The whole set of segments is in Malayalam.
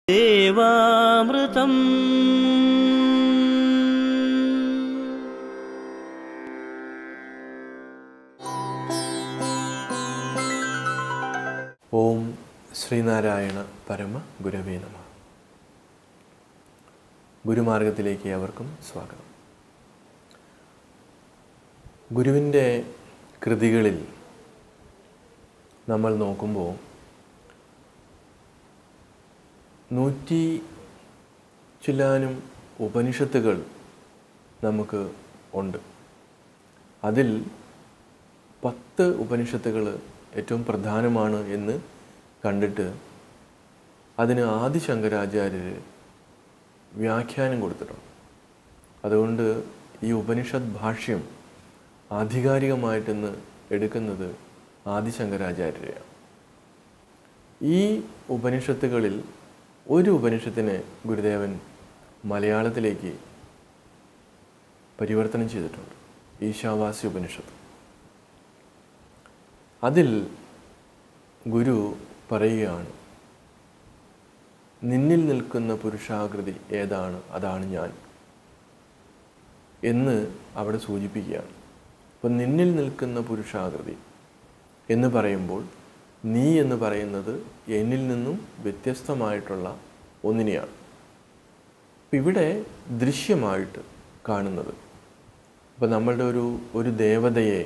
ദേവാമൃതം ഓം ശ്രീനാരായണ പരമ ഗുരവേ നമ ഗുരുമാർഗത്തിലേക്ക് അവർക്കും സ്വാഗതം ഗുരുവിൻ്റെ കൃതികളിൽ നമ്മൾ നോക്കുമ്പോൾ നൂറ്റി ചില്ലാനും ഉപനിഷത്തുകൾ നമുക്ക് ഉണ്ട് അതിൽ പത്ത് ഉപനിഷത്തുകൾ ഏറ്റവും പ്രധാനമാണ് എന്ന് കണ്ടിട്ട് അതിന് ആദിശങ്കരാചാര്യർ വ്യാഖ്യാനം കൊടുത്തിട്ടുണ്ട് അതുകൊണ്ട് ഈ ഉപനിഷത്ത് ഭാഷ്യം ആധികാരികമായിട്ടെന്ന് എടുക്കുന്നത് ആദിശങ്കരാചാര്യരെയാണ് ഈ ഉപനിഷത്തുകളിൽ ഒരു ഉപനിഷത്തിനെ ഗുരുദേവൻ മലയാളത്തിലേക്ക് പരിവർത്തനം ചെയ്തിട്ടുണ്ട് ഈശാവാസി ഉപനിഷത്ത് അതിൽ ഗുരു പറയുകയാണ് നിന്നിൽ നിൽക്കുന്ന പുരുഷാകൃതി ഏതാണ് അതാണ് ഞാൻ എന്ന് അവിടെ സൂചിപ്പിക്കുകയാണ് അപ്പം നിന്നിൽ നിൽക്കുന്ന പുരുഷാകൃതി എന്ന് പറയുമ്പോൾ നീ എന്ന് പറയുന്നത് എന്നിൽ നിന്നും വ്യത്യസ്തമായിട്ടുള്ള ഒന്നിനെയാണ് അപ്പം ഇവിടെ ദൃശ്യമായിട്ട് കാണുന്നത് ഇപ്പം നമ്മളുടെ ഒരു ഒരു ദേവതയെ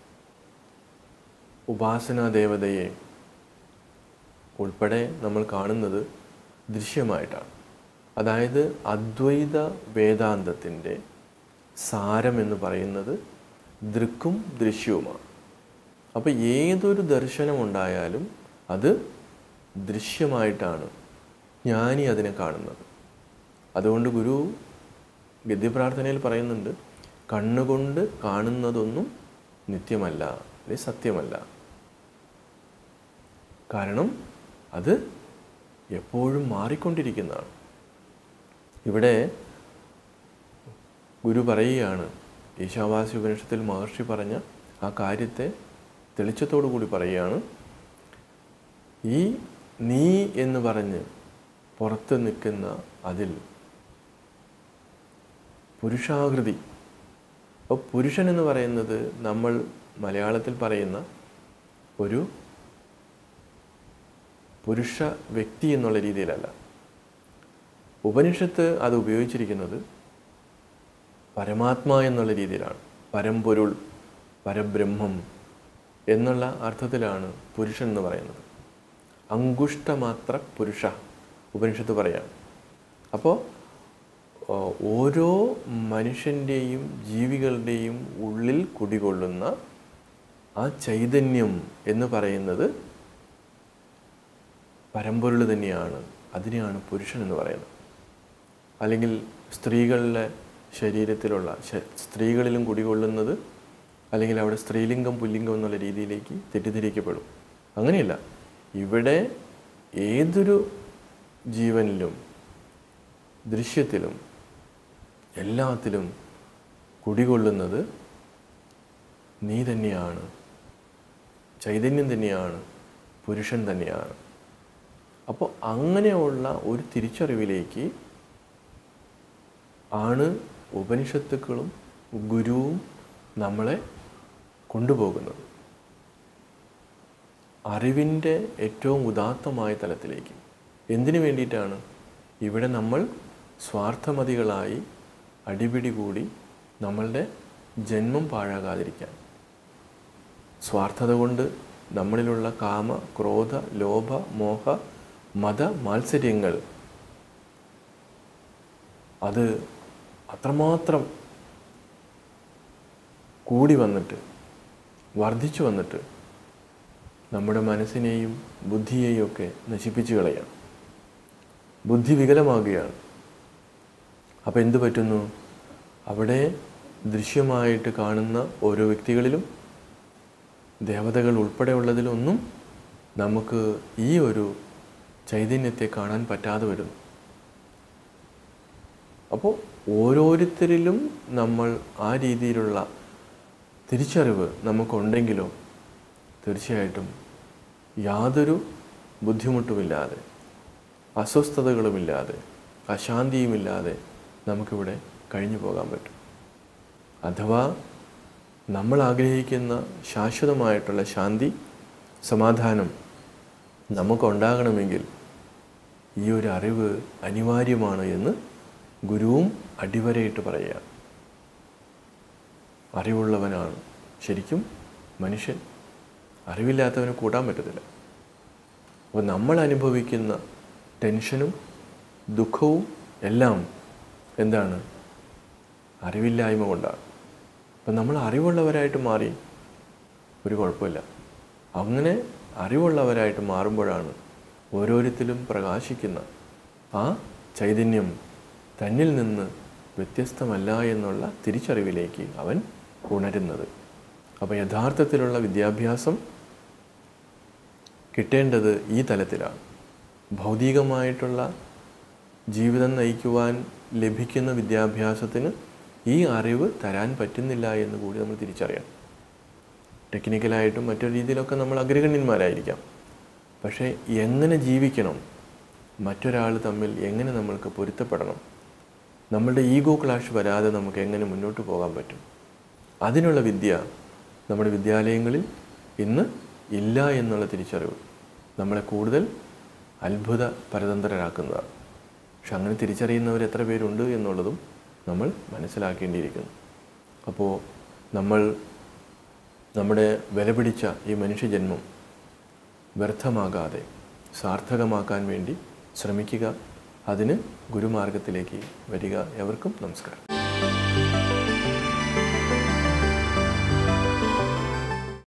ഉപാസനാ ദേവതയെ ഉൾപ്പെടെ നമ്മൾ കാണുന്നത് ദൃശ്യമായിട്ടാണ് അതായത് അദ്വൈത വേദാന്തത്തിൻ്റെ സാരം എന്ന് പറയുന്നത് ദൃക്കും ദൃശ്യവുമാണ് അപ്പോൾ ഏതൊരു ദർശനമുണ്ടായാലും അത് ദൃശ്യമായിട്ടാണ് ജ്ഞാനി അതിനെ കാണുന്നത് അതുകൊണ്ട് ഗുരു ഗദ്യപ്രാർത്ഥനയിൽ പറയുന്നുണ്ട് കണ്ണുകൊണ്ട് കാണുന്നതൊന്നും നിത്യമല്ല അല്ലെ സത്യമല്ല കാരണം അത് എപ്പോഴും മാറിക്കൊണ്ടിരിക്കുന്നതാണ് ഇവിടെ ഗുരു പറയുകയാണ് ഈശാവാസി ഉപനിഷത്തിൽ മഹർഷി പറഞ്ഞ ആ കാര്യത്തെ തെളിച്ചത്തോടു കൂടി പറയുകയാണ് ഈ നീ എന്ന് പറഞ്ഞ് പുറത്ത് നിൽക്കുന്ന അതിൽ പുരുഷാകൃതി അപ്പോൾ പുരുഷൻ എന്ന് പറയുന്നത് നമ്മൾ മലയാളത്തിൽ പറയുന്ന ഒരു പുരുഷ വ്യക്തി എന്നുള്ള രീതിയിലല്ല ഉപനിഷത്ത് അത് ഉപയോഗിച്ചിരിക്കുന്നത് പരമാത്മാ എന്നുള്ള രീതിയിലാണ് പരമ്പൊരുൾ പരബ്രഹ്മം എന്നുള്ള അർത്ഥത്തിലാണ് പുരുഷൻ എന്ന് പറയുന്നത് അങ്കുഷ്ടമാത്ര പുരുഷ ഉപനിഷത്ത് പറയാം അപ്പോൾ ഓരോ മനുഷ്യൻ്റെയും ജീവികളുടെയും ഉള്ളിൽ കുടികൊള്ളുന്ന ആ ചൈതന്യം എന്ന് പറയുന്നത് പരമ്പൊരുൾ തന്നെയാണ് അതിനെയാണ് പുരുഷൻ എന്ന് പറയുന്നത് അല്ലെങ്കിൽ സ്ത്രീകളുടെ ശരീരത്തിലുള്ള സ്ത്രീകളിലും കുടികൊള്ളുന്നത് അല്ലെങ്കിൽ അവിടെ സ്ത്രീലിംഗം പുല്ലിംഗം എന്നുള്ള രീതിയിലേക്ക് തെറ്റിദ്ധരിക്കപ്പെടും അങ്ങനെയല്ല ഇവിടെ ഏതൊരു ജീവനിലും ദൃശ്യത്തിലും എല്ലാത്തിലും കുടികൊള്ളുന്നത് നീ തന്നെയാണ് ചൈതന്യം തന്നെയാണ് പുരുഷൻ തന്നെയാണ് അപ്പോൾ അങ്ങനെയുള്ള ഒരു തിരിച്ചറിവിലേക്ക് ആണ് ഉപനിഷത്തുക്കളും ഗുരുവും നമ്മളെ കൊണ്ടുപോകുന്നത് അറിവിൻ്റെ ഏറ്റവും ഉദാത്തമായ തലത്തിലേക്ക് എന്തിനു വേണ്ടിയിട്ടാണ് ഇവിടെ നമ്മൾ സ്വാർത്ഥമതികളായി അടിപിടി കൂടി നമ്മളുടെ ജന്മം പാഴാകാതിരിക്കാൻ സ്വാർത്ഥത കൊണ്ട് നമ്മളിലുള്ള കാമ ക്രോധ ലോഭ മോഹ മത മാത്സര്യങ്ങൾ അത് അത്രമാത്രം കൂടി വന്നിട്ട് വർദ്ധിച്ചു വന്നിട്ട് നമ്മുടെ മനസ്സിനെയും ബുദ്ധിയെയും ഒക്കെ നശിപ്പിച്ചു കളയാം ബുദ്ധി വികലമാകുകയാണ് അപ്പോൾ എന്തു പറ്റുന്നു അവിടെ ദൃശ്യമായിട്ട് കാണുന്ന ഓരോ വ്യക്തികളിലും ദേവതകൾ ഉൾപ്പെടെയുള്ളതിലൊന്നും നമുക്ക് ഈ ഒരു ചൈതന്യത്തെ കാണാൻ പറ്റാതെ വരുന്നു അപ്പോൾ ഓരോരുത്തരിലും നമ്മൾ ആ രീതിയിലുള്ള തിരിച്ചറിവ് നമുക്കുണ്ടെങ്കിലോ തീർച്ചയായിട്ടും യാതൊരു ബുദ്ധിമുട്ടുമില്ലാതെ അസ്വസ്ഥതകളുമില്ലാതെ അശാന്തിയുമില്ലാതെ നമുക്കിവിടെ കഴിഞ്ഞു പോകാൻ പറ്റും അഥവാ നമ്മൾ ആഗ്രഹിക്കുന്ന ശാശ്വതമായിട്ടുള്ള ശാന്തി സമാധാനം നമുക്കുണ്ടാകണമെങ്കിൽ ഈ ഒരു അറിവ് അനിവാര്യമാണ് എന്ന് ഗുരുവും അടിവരയിട്ട് പറയുക അറിവുള്ളവനാണ് ശരിക്കും മനുഷ്യൻ അറിവില്ലാത്തവന് കൂട്ടാൻ പറ്റത്തില്ല അപ്പോൾ നമ്മൾ അനുഭവിക്കുന്ന ടെൻഷനും ദുഃഖവും എല്ലാം എന്താണ് അറിവില്ലായ്മ കൊണ്ടാണ് അപ്പം നമ്മൾ അറിവുള്ളവരായിട്ട് മാറി ഒരു കുഴപ്പമില്ല അങ്ങനെ അറിവുള്ളവരായിട്ട് മാറുമ്പോഴാണ് ഓരോരുത്തരും പ്രകാശിക്കുന്ന ആ ചൈതന്യം തന്നിൽ നിന്ന് വ്യത്യസ്തമല്ല എന്നുള്ള തിരിച്ചറിവിലേക്ക് അവൻ ഉണരുന്നത് അപ്പോൾ യഥാർത്ഥത്തിലുള്ള വിദ്യാഭ്യാസം കിട്ടേണ്ടത് ഈ തലത്തിലാണ് ഭൗതികമായിട്ടുള്ള ജീവിതം നയിക്കുവാൻ ലഭിക്കുന്ന വിദ്യാഭ്യാസത്തിന് ഈ അറിവ് തരാൻ പറ്റുന്നില്ല എന്ന് കൂടി നമ്മൾ തിരിച്ചറിയണം ടെക്നിക്കലായിട്ടും മറ്റൊരു രീതിയിലൊക്കെ നമ്മൾ അഗ്രഗണ്യന്മാരായിരിക്കാം പക്ഷേ എങ്ങനെ ജീവിക്കണം മറ്റൊരാൾ തമ്മിൽ എങ്ങനെ നമ്മൾക്ക് പൊരുത്തപ്പെടണം നമ്മളുടെ ഈഗോ ക്ലാഷ് വരാതെ നമുക്ക് എങ്ങനെ മുന്നോട്ട് പോകാൻ പറ്റും അതിനുള്ള വിദ്യ നമ്മുടെ വിദ്യാലയങ്ങളിൽ ഇന്ന് ഇല്ല എന്നുള്ള തിരിച്ചറിവ് നമ്മളെ കൂടുതൽ അത്ഭുത പരതന്ത്രരാക്കുന്നതാണ് പക്ഷെ അങ്ങനെ തിരിച്ചറിയുന്നവർ എത്ര പേരുണ്ട് എന്നുള്ളതും നമ്മൾ മനസ്സിലാക്കേണ്ടിയിരിക്കുന്നു അപ്പോൾ നമ്മൾ നമ്മുടെ വിലപിടിച്ച ഈ മനുഷ്യജന്മം വ്യർത്ഥമാകാതെ സാർത്ഥകമാക്കാൻ വേണ്ടി ശ്രമിക്കുക അതിന് ഗുരുമാർഗത്തിലേക്ക് വരിക എവർക്കും നമസ്കാരം